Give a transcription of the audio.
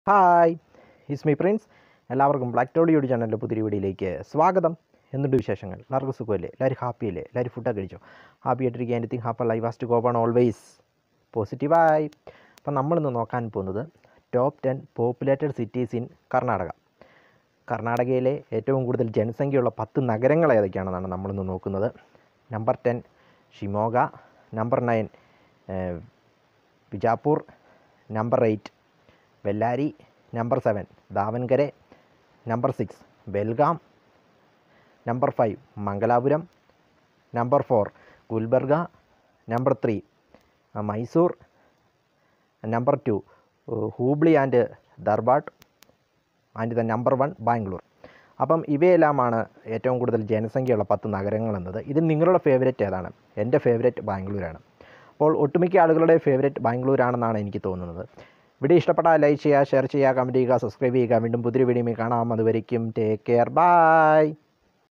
hi is me Prince എല്ലാവർക്കും black ടോളിയോട് ചാനലിൻ്റെ പുതിയ വീഡിയോയിലേക്ക് സ്വാഗതം എന്തുണ്ട് വിശേഷങ്ങൾ എല്ലാവർക്കും സുഖമല്ലേ എല്ലാവരും ഹാപ്പിയല്ലേ എല്ലാവരും ഫുഡൊക്കെ കഴിച്ചോ ഹാപ്പി ആയിട്ടിരിക്കുക എനിത്തിങ് ഹാപ്പി ലൈഫ് വാസ്റ്റ് ഗോബാണ് ഓൾവേസ് പോസിറ്റീവായി അപ്പം നമ്മളിന്ന് നോക്കാൻ പോകുന്നത് top ten populated cities in Karnataka കർണാടകയിലെ ഏറ്റവും കൂടുതൽ ജനസംഖ്യയുള്ള പത്ത് നഗരങ്ങൾ ഏതൊക്കെയാണെന്നാണ് നമ്മളിന്ന് നോക്കുന്നത് number ten Shimoga number nine Bijapur number eight Bellary number seven Davangere number six Belgaum number five Mangalapuram number four Gulbarga number three Mysore number two Hubli and Dharwad and the number one Bangalore അപ്പം ഇവയെല്ലാമാണ് ഏറ്റവും കൂടുതൽ ജനസംഖ്യയുള്ള പത്ത് നഗരങ്ങൾ എന്നത് ഇതിൽ നിങ്ങളുടെ ഫേവറേറ്റ് ഏതാണ് എൻ്റെ ഫേവറേറ്റ് ബാംഗ്ലൂരാണ് അപ്പോൾ ഒട്ടുമിക്ക ആളുകളുടെ ഫേവറേറ്റ് ബാംഗ്ലൂരാണെന്നാണ് എനിക്ക് തോന്നുന്നത് വീഡിയോ ഇഷ്ടപ്പെട്ടാൽ ലൈക്ക് ചെയ്യുക ഷെയർ ചെയ്യുക കമൻറ്റ് ചെയ്യുക സബ്സ്ക്രൈബ് ചെയ്യുക വീണ്ടും പുതിയ വീഡിയോയിൽ കാണാം അതുവരയ്ക്കും ടേക്ക് കെയർ ബൈ